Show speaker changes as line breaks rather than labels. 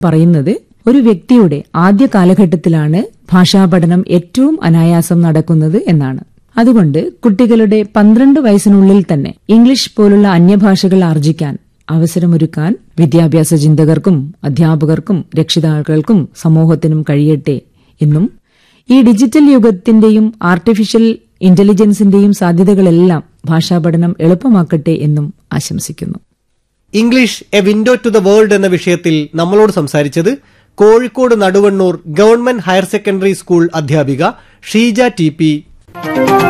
പറയുന്നത് ഒരു വ്യക്തിയുടെ ആദ്യ കാലഘട്ടത്തിലാണ് ഭാഷാപഠനം ഏറ്റവും അനായാസം നടക്കുന്നത് എന്നാണ് അതുകൊണ്ട് കുട്ടികളുടെ പന്ത്രണ്ട് വയസ്സിനുള്ളിൽ തന്നെ ഇംഗ്ലീഷ് പോലുള്ള അന്യഭാഷകൾ ആർജിക്കാൻ അവസരമൊരുക്കാൻ വിദ്യാഭ്യാസ ചിന്തകർക്കും അധ്യാപകർക്കും രക്ഷിതാക്കൾക്കും സമൂഹത്തിനും കഴിയട്ടെ എന്നും ഈ ഡിജിറ്റൽ യുഗത്തിന്റെയും ആർട്ടിഫിഷ്യൽ ഇന്റലിജൻസിന്റെയും സാധ്യതകളെല്ലാം ഭാഷാപഠനം എളുപ്പമാക്കട്ടെ എന്നും ആശംസിക്കുന്നു
English a window to the world എന്ന വിഷയത്തിൽ നമ്മളോട് സംസാരിച്ചത് Kozhikode Naduvannur government higher secondary school അധ്യാപിക ഷീജ ടി പി